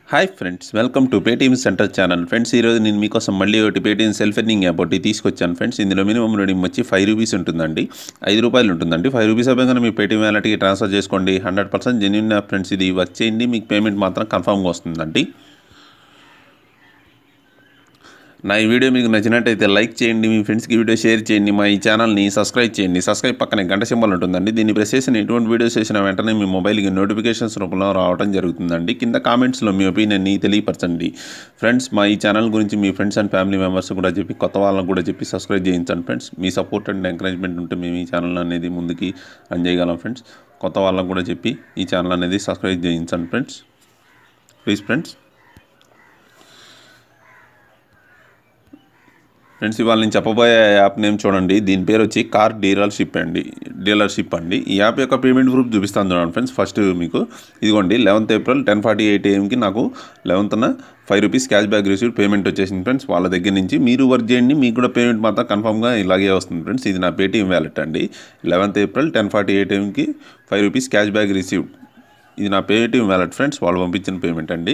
hi friends welcome to Paytm center channel friends ఈరోజు నేను మీకోసం మళ్ళీ ఒకటి పేటీఎం సెల్ఫ్ ఎర్నింగ్ యాప్ ఒకటి తీసుకొచ్చాను ఫ్రెండ్స్ ఇందులో మినిమం రెడీమ్ వచ్చి ఫైవ్ రూపీస్ ఉంటుందండి ఐదు రూపాయలు ఉంటుందండి ఫైవ్ రూపీస్ అయిపోయి మీ పేటీఎం వ్యాలెట్కి ట్రాన్స్ఫర్ చేసుకోండి hundred percent genuine app friends ఇది వర్క్ చేయండి మీకు పేమెంట్ మాత్రం కన్ఫామ్గా వస్తుందండి నా ఈ వీడియో మీకు నచ్చినట్టయితే లైక్ చేయండి మీ ఫ్రెండ్స్కి వీడియో షేర్ చేయండి మా ఈ ఛానల్ని సబ్స్క్రైబ్ చేయండి సబ్స్క్రైబ్ పక్కనే గంట సింబల్ ఉంటుందండి దీన్ని ప్రెస్ చేసిన ఎటువంటి వీడియోస్ చేసిన వెంటనే మీ మొబైల్కి నోటిఫికేషన్స్ రూపంలో రావడం జరుగుతుందండి కింద కామెంట్స్లో మీ ఒపీనియన్ని తెలియపరచండి ఫ్రెండ్స్ మా ఈ ఛానల్ గురించి మీ ఫ్రెండ్స్ అండ్ ఫ్యామిలీ మెంబర్స్ కూడా చెప్పి కొత్త వాళ్ళకు కూడా చెప్పి సబ్స్క్రైబ్ చేయించండి ఫ్రెండ్స్ మీ సపోర్ట్ అండ్ ఎంకరేజ్మెంట్ ఉంటే మేము ఈ ఛానల్ అనేది ముందుకి రన్ చేయగలం ఫ్రెండ్స్ కొత్త వాళ్ళకు కూడా చెప్పి ఈ ఛానల్ అనేది సబ్స్క్రైబ్ చేయించండి ఫ్రెండ్స్ ప్లీజ్ ఫ్రెండ్స్ ఫ్రెండ్స్ ఇవాళ నేను చెప్పబోయే యాప్ నేమ్ చూడండి దీని పేరు వచ్చి కార్ డీలర్షిప్ అండి డీలర్షిప్ అండి ఈ యాప్ యొక్క పేమెంట్ ప్రూఫ్ చూపిస్తాను చూడండి ఫ్రెండ్స్ ఫస్ట్ మీకు ఇదిగోండి eleventh April ten forty eight ఏఎంకి నాకు లెవెన్త్న five rupees cash back receive payment వచ్చేసింది ఫ్రెండ్స్ వాళ్ళ దగ్గర నుంచి మీరు వర్క్ చేయండి మీకు కూడా పేమెంట్ మాత్రం కన్ఫామ్గా ఇలాగే వస్తుంది ఫ్రెండ్స్ ఇది నా పేటీఎం వ్యాలెట్ అండి eleventh April ten forty eight ఏఎంకి five rupees cash back receive ఇది నా పేటీఎం వ్యాలెట్ ఫ్రెండ్స్ వాళ్ళు పంపించిన పేమెంట్ అండి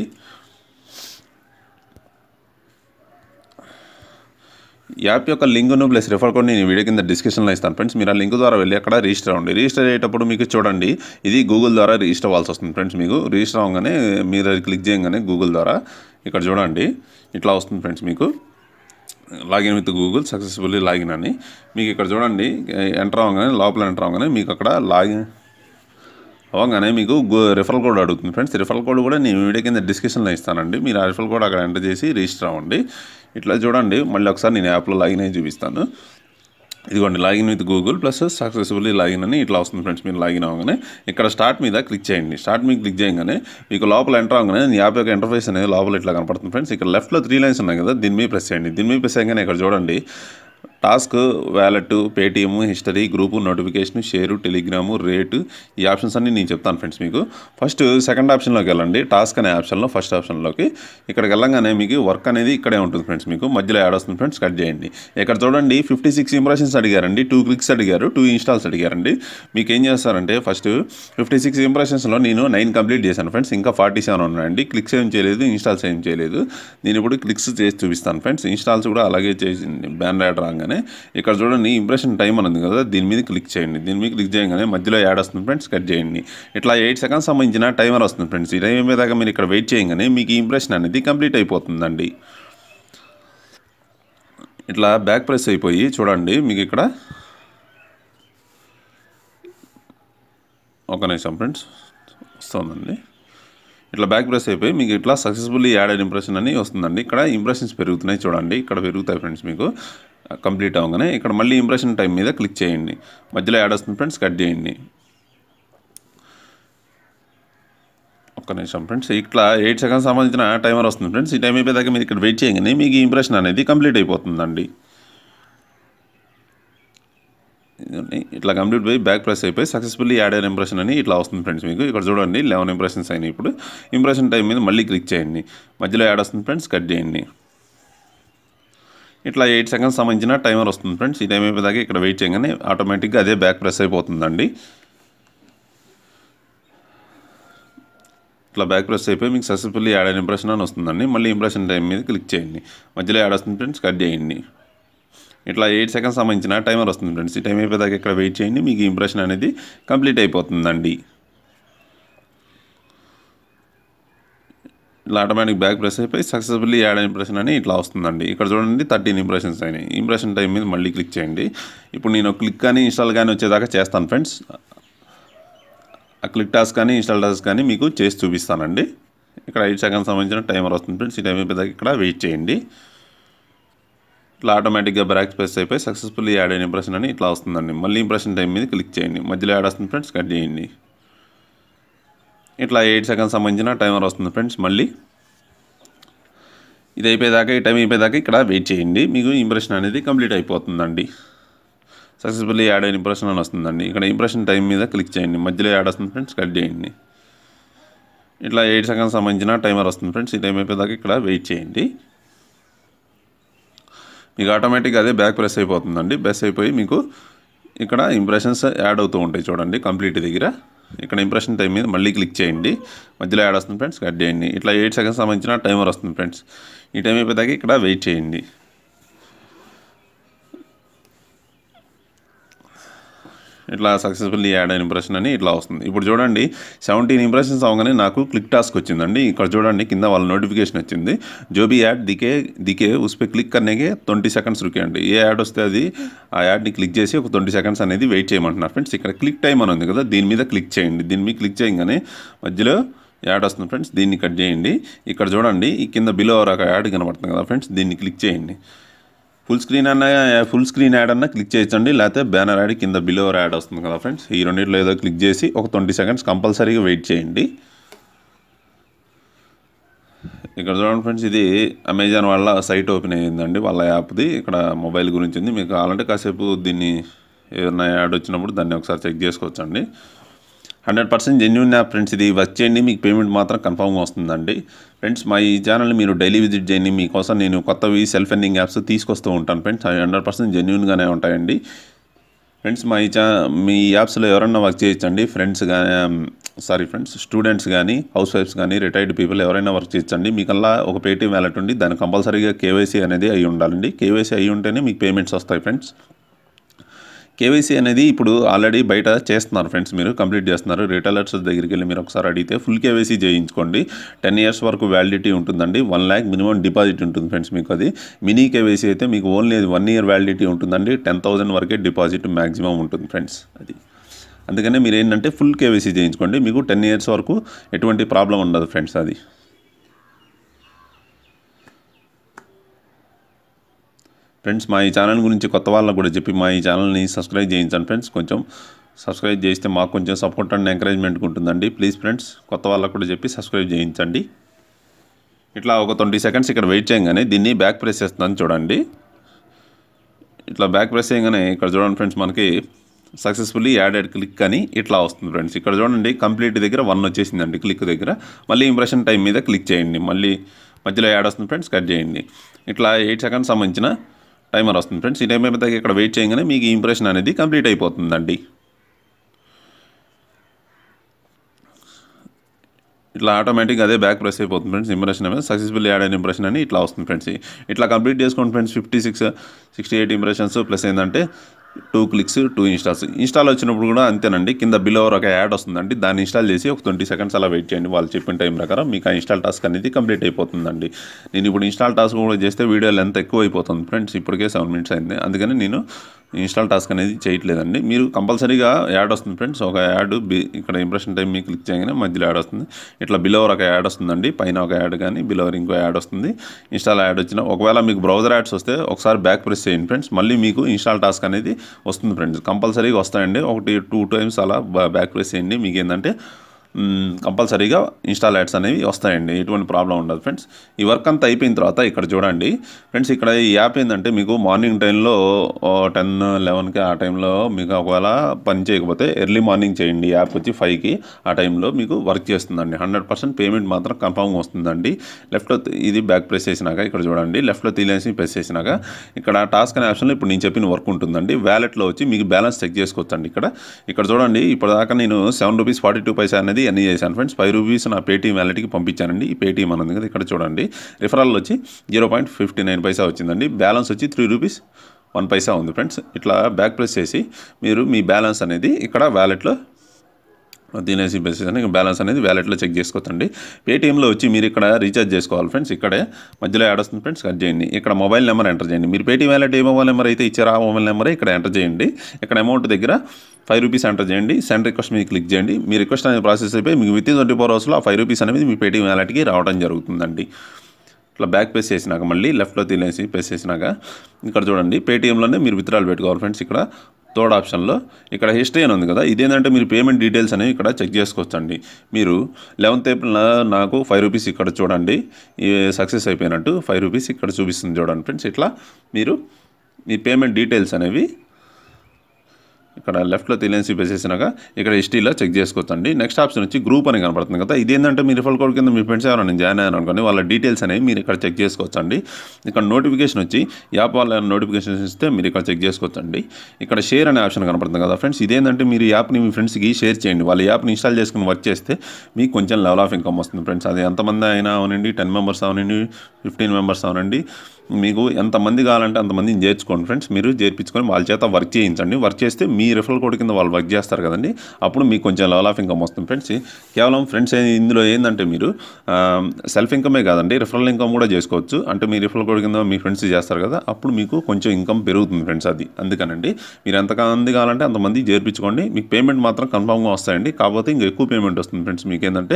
యాప్ యొక్క లింక్ను ప్లస్ రిఫర్ కోడ్ నేను ఈ వీడియో కింద డిస్క్రిప్షన్లో ఇస్తాను ఫ్రెండ్స్ మీరు ఆ లింక్ ద్వారా వెళ్ళి అక్కడ రిజిస్టర్ అవ్వండి రిజిస్టర్ అయ్యేటప్పుడు మీకు చూడండి ఇది గూగుల్ ద్వారా రిజిస్టర్ అవ్వాల్సి వస్తుంది ఫ్రెండ్స్ మీకు రిజిస్టర్ అవ్వగానే మీరు అది క్లిక్ చేయగానే గూగుల్ ద్వారా ఇక్కడ చూడండి ఇట్లా వస్తుంది ఫ్రెండ్స్ మీకు login with Google successfully login అని మీకు ఇక్కడ చూడండి ఎంటర్ అవ్వగానే లోపల ఎంటర్ అవ్వగానే మీకు అక్కడ లాగిన్ అవగానే మీకు రిఫరల్ కోడ్ అడుగుతుంది ఫ్రెండ్స్ రిఫరల్ కోడ్ కూడా నేను వీడియో కింద డిస్క్రిప్షన్లో ఇస్తానండి మీరు ఆ రిఫరల్ కోడ్ అక్కడ ఎంటర్ చేసి రిజిస్టర్ అవ్వండి ఇట్లా చూడండి మళ్ళీ ఒకసారి నేను యాప్లో లాగిన్ అయ్యి చూపిస్తాను ఇదిగోండి login with Google plus successfully login అని ఇట్లా వస్తుంది ఫ్రెండ్స్ మీరు లాగిన్ అవ్వగానే ఇక్కడ స్టార్ట్ మీద క్లిక్ చేయండి స్టార్ట్ మీద క్లిక్ చేయగానే మీకు లోపల ఎంటర్ అవ్వగానే ఈ యాప్ యొక్క ఇంటర్ఫేస్ అనేది లోపల ఇట్లా కనపడుతుంది ఫ్రెండ్స్ ఇక్కడ లెఫ్ట్లో త్రీ లైన్స్ ఉన్నాయి కదా దీని మీద ప్రెస్ చేయండి దీని మీద ప్రెస్ చేయగానే ఇక్కడ చూడండి task wallet Paytm history group notification share Telegram rate ఈ ఆప్షన్స్ అన్ని నేను చెప్తాను ఫ్రెండ్స్ మీకు ఫస్ట్ సెకండ్ ఆప్షన్లోకి వెళ్ళండి టాస్క్ అనే ఆప్షన్లో ఫస్ట్ ఆప్షన్లోకి ఇక్కడికి వెళ్ళంగానే మీకు వర్క్ అనేది ఇక్కడే ఉంటుంది ఫ్రెండ్స్ మీకు మధ్యలో యాడ్ వస్తుంది ఫ్రెండ్స్ కట్ చేయండి ఇక్కడ చూడండి ఫిఫ్టీ సిక్స్ ఇంప్రెషన్స్ అడిగారండి టూ క్లిక్స్ అడిగారు టూ ఇన్స్టాల్స్ అడిగారండి మీకు ఏం చేస్తారంటే ఫస్ట్ ఫిఫ్టీ సిక్స్ ఇంప్రెషన్స్లో నేను నైన్ కంప్లీట్ చేశాను ఫ్రెండ్స్ ఇంకా ఫార్టీ సెవెన్ ఉన్నాయండి క్లిక్స్ ఏం చేయలేదు ఇన్స్టాల్స్ ఏం చేయలేదు నేను ఇప్పుడు క్లిక్స్ చేసి చూపిస్తాను ఫ్రెండ్స్ ఇన్స్టాల్స్ కూడా అలాగే చేసింది బ్యాన్ యాడ్ రాగానే ఇక్కడ చూడండి ఇంప్రెషన్ టైం అని ఉంది కదా దీని మీద క్లిక్ చేయండి దీని మీద క్లిక్ చేయగానే మధ్యలో యాడ్ వస్తుంది ఫ్రెండ్స్ కట్ చేయండి ఇట్లా ఎయిట్ సెకండ్స్ సంబంధించిన టైమర్ వస్తుంది ఫ్రెండ్స్ ఈ టైం మీద మీరు ఇక్కడ వెయిట్ చేయగానే మీకు ఈ ఇంప్రెషన్ అనేది కంప్లీట్ అయిపోతుందండి ఇట్లా బ్యాక్ ప్రెస్ అయిపోయి చూడండి మీకు ఇక్కడ ఒక నిమిషం ఫ్రెండ్స్ వస్తుందండి ఇట్లా బ్యాక్ ప్రెస్ అయిపోయి మీకు ఇట్లా సక్సెస్ఫుల్లీ యాడెడ్ ఇంప్రెషన్ అని వస్తుందండి ఇక్కడ ఇంప్రెషన్స్ పెరుగుతున్నాయి చూడండి ఇక్కడ పెరుగుతాయి ఫ్రెండ్స్ మీకు కంప్లీట్ అవ్వగానే ఇక్కడ మళ్ళీ ఇంప్రెషన్ టైం మీద క్లిక్ చేయండి మధ్యలో యాడ్ వస్తుంది ఫ్రెండ్స్ కట్ చేయండి ఒక్క నిమిషం ఫ్రెండ్స్ ఇట్లా ఎయిట్ సెకండ్స్ సంబంధించిన టైమర్ వస్తుంది ఫ్రెండ్స్ ఈ టైం అయిపోయేదాకా మీరు ఇక్కడ వెయిట్ చేయగానే మీకు ఈ ఇంప్రెషన్ అనేది కంప్లీట్ అయిపోతుందండి ఇట్లా కంప్లీట్ పోయి బ్యాక్ ప్రెస్ అయిపోయి సక్సెస్ఫుల్లీ యాడ్ అయిన ఇంప్రెషన్ అని ఇట్లా వస్తుంది ఫ్రెండ్స్ మీకు ఇక్కడ చూడండి లెవెన్ ఇంప్రెషన్స్ అయినాయి ఇప్పుడు ఇంప్రెషన్ టైం మీద మళ్ళీ క్లిక్ చేయండి మధ్యలో యాడ్ వస్తుంది ఫ్రెండ్స్ కట్ చేయండి ఇట్లా ఎయిట్ సెకండ్స్ సంబంధించిన టైమర్ వస్తుంది ఫ్రెండ్స్ ఈ టైం అయిపోయేదాకా ఇక్కడ వెయిట్ చేయగానే ఆటోమేటిక్గా అదే బ్యాక్ ప్రెస్ అయిపోతుందండి ఇట్లా బ్యాక్ ప్రెస్ అయిపోయి మీకు సక్సెస్ఫుల్లీ యాడ్ అయిన ఇంప్రెషన్ అని వస్తుందండి మళ్ళీ ఇంప్రెషన్ టైం మీద క్లిక్ చేయండి మధ్యలో యాడ్ వస్తుంది ఫ్రెండ్స్ కట్ చేయండి ఇట్లా ఎయిట్ సెకండ్స్ సంబంధించిన టైమర్ వస్తుంది ఫ్రెండ్స్ ఈ టైం అయిపోయేదాకా ఇక్కడ వెయిట్ చేయండి మీకు ఇంప్రెషన్ అనేది కంప్లీట్ అయిపోతుందండి ఇట్లా ఆటోమేటిక్ బ్యాక్ ప్రెస్ అయిపోయి సక్సెస్ఫుల్లీ యాడ్ ఇంప్రెషన్ అని ఇట్లా వస్తుందండి ఇక్కడ చూడండి థర్టీన్ ఇంప్రెషన్స్ అయినాయి ఇంప్రెషన్ టైం మీద మళ్ళీ క్లిక్ చేయండి ఇప్పుడు నేను క్లిక్ కానీ ఇన్స్టాల్ కానీ వచ్చేదాకా చేస్తాను ఫ్రెండ్స్ ఆ క్లిక్ టాస్క్ కానీ ఇన్స్టాల్ టాస్క్ కానీ మీకు చేసి చూపిస్తానండి ఇక్కడ ఎయిట్ సెకండ్స్ సంబంధించిన టైమర్ వస్తుంది ఫ్రెండ్స్ ఈ టైం అయిపోయేదాకా ఇక్కడ వెయిట్ చేయండి ఇట్లా ఆటోమేటిక్గా బ్రాక్ ప్రెస్ అయిపోయి సక్సెస్ఫుల్లీ యాడ్ అయిన ఇంప్రెషన్ అని ఇట్లా వస్తుందండి మళ్ళీ ఇంప్రెషన్ టైం మీద క్లిక్ చేయండి మధ్యలో యాడ్ వస్తుంది ఫ్రెండ్స్ కట్ చేయండి ఇట్లా ఎయిట్ సెకండ్స్ సంబంధించిన టైమర్ వస్తుంది ఫ్రెండ్స్ మళ్ళీ ఇది అయిపోయేదాకా ఈ టైం అయిపోయేదాకా ఇక్కడ వెయిట్ చేయండి మీకు ఇంప్రెషన్ అనేది కంప్లీట్ అయిపోతుందండి సక్సెస్ఫుల్లీ యాడ్ అయిన ఇంప్రెషన్ అని వస్తుందండి ఇక్కడ ఇంప్రెషన్ టైం మీద క్లిక్ చేయండి మధ్యలో యాడ్ వస్తుంది ఫ్రెండ్స్ కట్ చేయండి ఇట్లా ఎయిట్ సెకండ్స్ సంబంధించిన టైమర్ వస్తుంది ఫ్రెండ్స్ ఈ టైం అయిపోయేదాకా ఇక్కడ వెయిట్ చేయండి మీకు ఆటోమేటిక్గా అదే బ్యాక్ ప్రెస్ అయిపోతుందండి ప్రెస్ అయిపోయి మీకు ఇక్కడ ఇంప్రెషన్స్ యాడ్ అవుతూ ఉంటాయి చూడండి కంప్లీట్ దగ్గర ఇక్కడ ఇంప్రెషన్ టైం మీద మళ్ళీ క్లిక్ చేయండి మధ్యలో యాడ్ వస్తుంది ఫ్రెండ్స్ కట్ చేయండి ఇట్లా ఎయిట్ సెకండ్స్ సంబంధించిన టైమర్ వస్తుంది ఫ్రెండ్స్ ఈ టైం అయిపోయాక ఇక్కడ వెయిట్ చేయండి ఇట్లా సక్సెస్ఫుల్లీ యాడ్ అయిన ఇంప్రెషన్ అని ఇట్లా వస్తుంది ఇప్పుడు చూడండి సెవెంటీన్ ఇంప్రెషన్స్ అవగానే నాకు క్లిక్ టాస్క్ వచ్చిందండి ఇక్కడ చూడండి కింద వాళ్ళ నోటిఫికేషన్ వచ్చింది जो भी యాడ్ దికే దికే ఉస్ పే క్లిక్ కర్నేకే ట్వంటీ సెకండ్స్ రుకే అండి ఏ యాడ్ వస్తే అది ఆ యాడ్ని క్లిక్ చేసి ఒక ట్వంటీ సెకండ్స్ అనేది వెయిట్ చేయమంటున్నారు ఫ్రెండ్స్ ఇక్కడ క్లిక్ టైం అని ఉంది కదా దీని మీద క్లిక్ చేయండి దీని మీద క్లిక్ చేయగానే మధ్యలో యాడ్ వస్తుంది ఫ్రెండ్స్ దీన్ని కట్ చేయండి ఇక్కడ చూడండి ఈ కింద బిలో ఒక యాడ్ కనబడుతుంది కదా ఫ్రెండ్స్ దీన్ని క్లిక్ చేయండి ఫుల్ స్క్రీన్ అన్న ఫుల్ స్క్రీన్ యాడ్ అన్న క్లిక్ చేయొచ్చండి లేకపోతే బ్యానర్ యాడ్ కింద బిలో యాడ్ వస్తుంది కదా ఫ్రెండ్స్ ఈ రెండిట్లో ఏదో క్లిక్ చేసి ఒక ట్వంటీ సెకండ్స్ కంపల్సరీగా వెయిట్ చేయండి ఇక్కడ చూడండి ఫ్రెండ్స్ ఇది అమెజాన్ వాళ్ళ సైట్ ఓపెన్ అయ్యిందండి వాళ్ళ యాప్ది ఇక్కడ మొబైల్ గురించి ఉంది మీకు కావాలంటే కాసేపు దీన్ని ఏదైనా యాడ్ వచ్చినప్పుడు దాన్ని ఒకసారి చెక్ చేసుకోవచ్చండి hundred percent genuine app friends ఇది వర్క్ చేయండి మీకు పేమెంట్ మాత్రం కన్ఫామ్గా వస్తుందండి ఫ్రెండ్స్ మా ఈ ఛానల్ని మీరు డైలీ విజిట్ చేయండి మీకోసం నేను కొత్తవి సెల్ఫ్ ఎర్నింగ్ యాప్స్ తీసుకొస్తూ ఉంటాను ఫ్రెండ్స్ అవి హండ్రెడ్ పర్సెంట్ జెన్యున్గానే ఉంటాయండి ఫ్రెండ్స్ మా ఈ ఛా మీ యాప్స్లో ఎవరన్నా వర్క్ చేయొచ్చండి ఫ్రెండ్స్ కానీ సారీ ఫ్రెండ్స్ స్టూడెంట్స్ కానీ హౌస్ వైఫ్స్ కానీ రిటైర్డ్ పీపుల్ ఎవరైనా వర్క్ చేయొచ్చండి మీకల్లా ఒక పేటీఎం వ్యాలెట్ ఉండి దానికి కంపల్సరీగా కేవైసీ అనేది అయి ఉండాలండి కేవైసీ అయి ఉంటేనే మీకు పేమెంట్స్ వస్తాయి ఫ్రెండ్స్ కేవైసీ అనేది ఇప్పుడు ఆల్రెడీ బయట చేస్తున్నారు ఫ్రెండ్స్ మీరు కంప్లీట్ చేస్తున్నారు రిటైలర్స్ దగ్గరికి వెళ్ళి మీరు ఒకసారి అడిగితే ఫుల్ కేవైసీ చేయించుకోండి టెన్ ఇయర్స్ వరకు వ్యాలిడిటీ ఉంటుందండి వన్ ల్యాక్ మినిమం డిపాజిట్ ఉంటుంది ఫ్రెండ్స్ మీకు అది మినీ కేవైసీ అయితే మీకు ఓన్లీ వన్ ఇయర్ వ్యాలిడిటీ ఉంటుందండి టెన్ థౌసండ్ వరకే డిపాజిట్ మ్యాక్సిమం ఉంటుంది ఫ్రెండ్స్ అది అందుకనే మీరు ఏంటంటే ఫుల్ కేవైసీ చేయించుకోండి మీకు టెన్ ఇయర్స్ వరకు ఎటువంటి ప్రాబ్లం ఉండదు ఫ్రెండ్స్ అది ఫ్రెండ్స్ మా ఈ ఛానల్ గురించి కొత్త వాళ్ళకు కూడా చెప్పి మా ఈ ఛానల్ని సబ్స్క్రైబ్ చేయించండి ఫ్రెండ్స్ కొంచెం సబ్స్క్రైబ్ చేస్తే మాకు కొంచెం సపోర్ట్ అండ్ ఎంకరేజ్మెంట్ ఉంటుందండి ప్లీజ్ ఫ్రెండ్స్ కొత్త వాళ్ళకు కూడా చెప్పి సబ్స్క్రైబ్ చేయించండి ఇట్లా ఒక ట్వంటీ సెకండ్స్ ఇక్కడ వెయిట్ చేయగానే దీన్ని బ్యాక్ ప్రెస్ చేస్తున్నాను చూడండి ఇట్లా బ్యాక్ ప్రెస్ చేయగానే ఇక్కడ చూడండి ఫ్రెండ్స్ మనకి సక్సెస్ఫుల్లీ యాడెడ్ క్లిక్ అని ఇట్లా వస్తుంది ఫ్రెండ్స్ ఇక్కడ చూడండి కంప్లీట్ దగ్గర వన్ వచ్చేసిందండి క్లిక్ దగ్గర మళ్ళీ ఇంప్రెషన్ టైం మీద క్లిక్ చేయండి మళ్ళీ మధ్యలో యాడ్ వస్తుంది ఫ్రెండ్స్ కట్ చేయండి ఇట్లా ఎయిట్ సెకండ్స్ సంబంధించిన టైమర్ వస్తుంది ఫ్రెండ్స్ ఈ టైం అయిపోతే ఇక్కడ వెయిట్ చేయగానే మీకు ఈ ఇంప్రెషన్ అనేది కంప్లీట్ అయిపోతుందండి ఇట్లా ఆటోమేటిక్గా అదే బ్యాక్ ప్రెస్ అయిపోతుంది ఫ్రెండ్స్ ఇంప్రెషన్ అనేది సక్సెస్ఫుల్ యాడ్ అయిన ఇంప్రెషన్ అని ఇట్లా వస్తుంది ఫ్రెండ్స్ ఇట్లా కంప్లీట్ చేసుకోండి friends fifty six sixty eight impressions plus ఏంటంటే two clicks two installs install వచ్చినప్పుడు కూడా అంతేనండి కింద బిలో ఒక యాడ్ వస్తుందండి దాన్ని ఇన్స్టాల్ చేసి ఒక ట్వంటీ సెకండ్స్ అలా వెయిట్ చేయండి వాళ్ళు చెప్పిన టైం ప్రకారం మీకు ఆ ఇన్స్టాల్ టాస్క్ అనేది కంప్లీట్ అయిపోతుందండి నేను ఇప్పుడు ఇన్స్టాల్ టాస్క్ కూడా చేస్తే వీడియో లెంత్ ఎక్కువ అయిపోతుంది ఫ్రెండ్స్ ఇప్పటికే సెవెన్ మినిట్స్ అయింది అందుకని నేను ఇన్స్టాల్ టాస్క్ అనేది చేయట్లేదండి మీరు కంపల్సరీగా యాడ్ వస్తుంది ఫ్రెండ్స్ ఒక యాడ్ బి ఇక్కడ ఇంప్రెషన్ టైం మీకు క్లిక్ చేయగానే మధ్యలో యాడ్ వస్తుంది ఇట్లా బిలోవర్ ఒక యాడ్ వస్తుందండి పైన ఒక యాడ్ కానీ బిలోవర్ ఇంకో యాడ్ వస్తుంది ఇన్స్టాల్ యాడ్ వచ్చిన ఒకవేళ మీకు బ్రౌజర్ యాడ్స్ వస్తే ఒకసారి బ్యాక్ ప్రెస్ చేయండి ఫ్రెండ్స్ మళ్ళీ మీకు ఇన్స్టాల్ టాస్క్ అనేది వస్తుంది ఫ్రెండ్స్ కంపల్సరీగా వస్తాయండి ఒకటి టూ టైమ్స్ అలా బ్యాక్ ప్రెస్ చేయండి మీకు ఏంటంటే కంపల్సరీగా ఇన్స్టాల్ యాడ్స్ అనేవి వస్తాయండి ఎటువంటి ప్రాబ్లం ఉండదు ఫ్రెండ్స్ ఈ వర్క్ అంతా అయిపోయిన తర్వాత ఇక్కడ చూడండి ఫ్రెండ్స్ ఇక్కడ ఈ యాప్ ఏంటంటే మీకు మార్నింగ్ టైంలో టెన్ లెవెన్కి ఆ టైంలో మీకు ఒకవేళ పని చేయకపోతే ఎర్లీ మార్నింగ్ చేయండి యాప్ వచ్చి ఫైవ్కి ఆ టైంలో మీకు వర్క్ చేస్తుందండి హండ్రెడ్ పర్సెంట్ పేమెంట్ మాత్రం కన్ఫామ్గా వస్తుందండి లెఫ్ట్లో ఇది బ్యాక్ ప్రెస్ చేసినాక ఇక్కడ చూడండి లెఫ్ట్లో తీలేసి ప్రెస్ చేసినాక ఇక్కడ టాస్క్ అనే ఆప్షన్లో ఇప్పుడు నేను చెప్పిన వర్క్ ఉంటుందండి వ్యాలెట్లో వచ్చి మీకు బ్యాలెన్స్ చెక్ చేసుకోవచ్చండి ఇక్కడ ఇక్కడ చూడండి ఇప్పటిదాకా నేను seven rupees forty two paisa అనేది అన్నీ చేశాను ఫ్రెండ్స్ ఫైవ్ రూపీస్ నా పేటీఎం వ్యాలెట్కి పంపించానండి ఈ పేటీఎం అని ఉంది కదా ఇక్కడ చూడండి రిఫరల్ వచ్చి zero point fifty nine paisa వచ్చిందండి బ్యాలెన్స్ వచ్చి త్రీ రూపీస్ వన్ పైసా ఉంది ఫ్రెండ్స్ ఇట్లా బ్యాక్ ప్రెస్ చేసి మీరు మీ బ్యాలెన్స్ అనేది ఇక్కడ వ్యాలెట్లో తినేసి బేసిస్ అని బ్యాలెన్స్ అనేది వ్యాలెట్లో చెక్ చేసుకోవచ్చండి పేటీఎంలో వచ్చి మీరు ఇక్కడ రీఛార్జ్ చేసుకోవాలి ఫ్రెండ్స్ ఇక్కడే మధ్యలో యాడ్ వస్తుంది ఫ్రెండ్స్ కట్ చేయండి ఇక్కడ మొబైల్ నెంబర్ ఎంటర్ చేయండి మీరు పేటీఎం వ్యాలెట్ ఏ మొబైల్ నెంబర్ అయితే ఇచ్చారో ఆ మొబైల్ నెంబరే ఇక్కడ ఎంటర్ చేయండి ఇక్కడ అమౌంట్ దగ్గర ఫైవ్ రూపీస్ ఎంటర్ చేయండి సెండ్ రిక్వెస్ట్ మీద క్లిక్ చేయండి మీ రిక్వెస్ట్ అనేది ప్రాసెస్ అయిపోయి మీకు విత్ ఇన్ ట్వంటీ ఫోర్ అవర్స్లో ఆ ఫైవ్ రూపీస్ అనేది మీ పేటీఎం వ్యాలెట్కి రావడం జరుగుతుందండి ఇట్లా బ్యాక్ పేస్ చేసినాక మళ్ళీ లెఫ్ట్లో తినేసి పేస్ చేసినాక ఇక్కడ చూడండి పేటీఎంలోనే మీరు విత్డ్రాల్ పెట్టుకోవాలి ఫ్రెండ్స్ ఇక్కడ థర్డ్ ఆప్షన్లో ఇక్కడ హిస్టరీ అని ఉంది కదా ఇదేంటంటే మీరు పేమెంట్ డీటెయిల్స్ అనేవి ఇక్కడ చెక్ చేసుకోవచ్చండి మీరు లెవెన్త్ ఏప్రిల్ నాకు ఫైవ్ రూపీస్ ఇక్కడ చూడండి సక్సెస్ అయిపోయినట్టు ఫైవ్ రూపీస్ ఇక్కడ చూపిస్తుంది చూడండి ఫ్రెండ్స్ ఇట్లా మీరు మీ పేమెంట్ డీటెయిల్స్ అనేవి ఇక్కడ లెఫ్ట్లో తెలియని చూపేసేసినాక ఇక్కడ హిస్టరీలో చెక్ చేసుకోవచ్చండి నెక్స్ట్ ఆప్షన్ వచ్చి గ్రూప్ అని కనపడుతుంది కదా ఇదేంటంటే మీ రిఫల్ కోడ్ కింద మీ ఫ్రెండ్స్ ఎవరైనా జాయిన్ అయ్యారు అనుకోండి వాళ్ళ డీటెయిల్స్ అనేవి మీరు ఇక్కడ చెక్ చేసుకోవచ్చండి ఇక్కడ నోటిఫికేషన్ వచ్చి యాప్ వాళ్ళ నోటిఫికేషన్ ఇస్తే మీరు ఇక్కడ చెక్ చేసుకోవచ్చండి ఇక్కడ షేర్ అనే ఆప్షన్ కనపడుతుంది కదా ఫ్రెండ్స్ ఇదేంటంటే మీరు ఈ యాప్ని మీ ఫ్రెండ్స్కి షేర్ చేయండి వాళ్ళ యాప్ని ఇన్స్టాల్ చేసుకుని వర్క్ చేస్తే మీకు కొంచెం లెవెల్ ఆఫ్ ఇన్కమ్ వస్తుంది ఫ్రెండ్స్ అది ఎంతమంది అయినా అవనండి టెన్ మెంబర్స్ అవనండి ఫిఫ్టీన్ మెంబర్స్ అవనండి మీకు ఎంతమంది కావాలంటే అంతమందిని చేర్చుకోండి ఫ్రెండ్స్ మీరు చేర్పించుకొని వాళ్ళ చేత వర్క్ చేయించండి వర్క్ చేస్తే మీ రిఫరల్ కోడ్ కింద వాళ్ళు వర్క్ చేస్తారు కదండి అప్పుడు మీకు కొంచెం లెవెల్ ఆఫ్ ఇన్కమ్ వస్తుంది ఫ్రెండ్స్ కేవలం ఫ్రెండ్స్ ఇందులో ఏంటంటే మీరు సెల్ఫ్ ఇన్కమే కాదండి రిఫరల్ ఇన్కమ్ కూడా చేసుకోవచ్చు అంటే మీ రిఫరల్ కోడ్ కింద మీ ఫ్రెండ్స్ చేస్తారు కదా అప్పుడు మీకు కొంచెం ఇన్కమ్ పెరుగుతుంది ఫ్రెండ్స్ అది అందుకనండి మీరు ఎంతమంది కావాలంటే అంతమంది చేర్పించుకోండి మీకు పేమెంట్ మాత్రం కన్ఫామ్గా వస్తాయండి కాకపోతే ఇంకా ఎక్కువ పేమెంట్ వస్తుంది ఫ్రెండ్స్ మీకు ఏంటంటే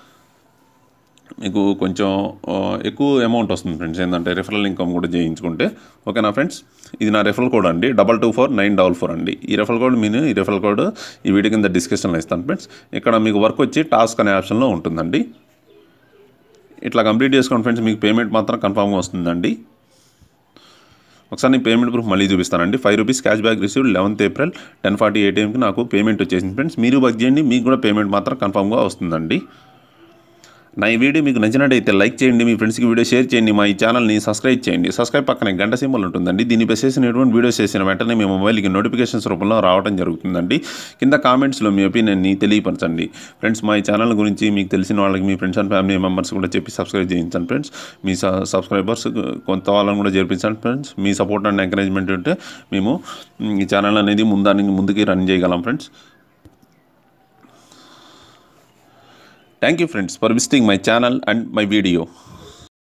మీకు కొంచెం ఆ, ఎక్కువ అమౌంట్ వస్తుంది ఫ్రెండ్స్ ఏంటంటే రిఫరల్ ఇన్కమ్ కూడా చేయించుకుంటే ఓకేనా ఫ్రెండ్స్ ఇది నా రెఫరల్ కోడ్ అండి double two four nine double four అండి ఈ రెఫరల్ కోడ్ నేను ఈ రెఫరల్ కోడ్ ఈ వీడియో కింద డిస్క్రిప్షన్లో ఇస్తాను ఫ్రెండ్స్ ఇక్కడ మీకు వర్క్ వచ్చి టాస్క్ అనే ఆప్షన్లో ఉంటుందండి ఇట్లా కంప్లీట్ చేసుకోండి ఫ్రెండ్స్ మీకు పేమెంట్ మాత్రం కన్ఫామ్గా వస్తుందండి ఒకసారి నేను పేమెంట్ ప్రూఫ్ మళ్ళీ చూపిస్తానండి five rupees cash back received eleventh April ten forty ఏటీఎంకి నాకు పేమెంట్ వచ్చేసింది ఫ్రెండ్స్ మీరు వర్క్ చేయండి మీకు కూడా పేమెంట్ మాత్రం కన్ఫామ్గా వస్తుందండి నా ఈ వీడియో మీకు నచ్చినట్టయితే లైక్ చేయండి మీ ఫ్రెండ్స్కి వీడియో షేర్ చేయండి మా ఈ ఛానల్ని సబ్స్క్రైబ్ చేయండి సబ్స్క్రైబ్ పక్కనే గంట సింబల్ ఉంటుందండి దీన్ని బేస్ చేసినటువంటి వీడియోస్ చేసిన వెంటనే మీ మొబైల్కి నోటిఫికేషన్స్ రూపంలో రావడం జరుగుతుందండి కింద కామెంట్స్లో మీ ఒపీనియన్ని తెలియపరచండి ఫ్రెండ్స్ మా ఈ ఛానల్ గురించి మీకు తెలిసిన వాళ్ళకి మీ ఫ్రెండ్స్ అండ్ ఫ్యామిలీ మెంబర్స్ కూడా చెప్పి సబ్స్క్రైబ్ చేయించండి ఫ్రెండ్స్ మీ సబ్స్క్రైబర్స్ కొంత వాళ్ళని కూడా చేర్పించండి ఫ్రెండ్స్ మీ సపోర్ట్ అండ్ ఎంకరేజ్మెంట్ ఉంటే మేము మ్, ఈ ఛానల్ అనేది ముందానికి ముందుకి రన్ చేయగలం friends thank you friends for visiting my channel and my video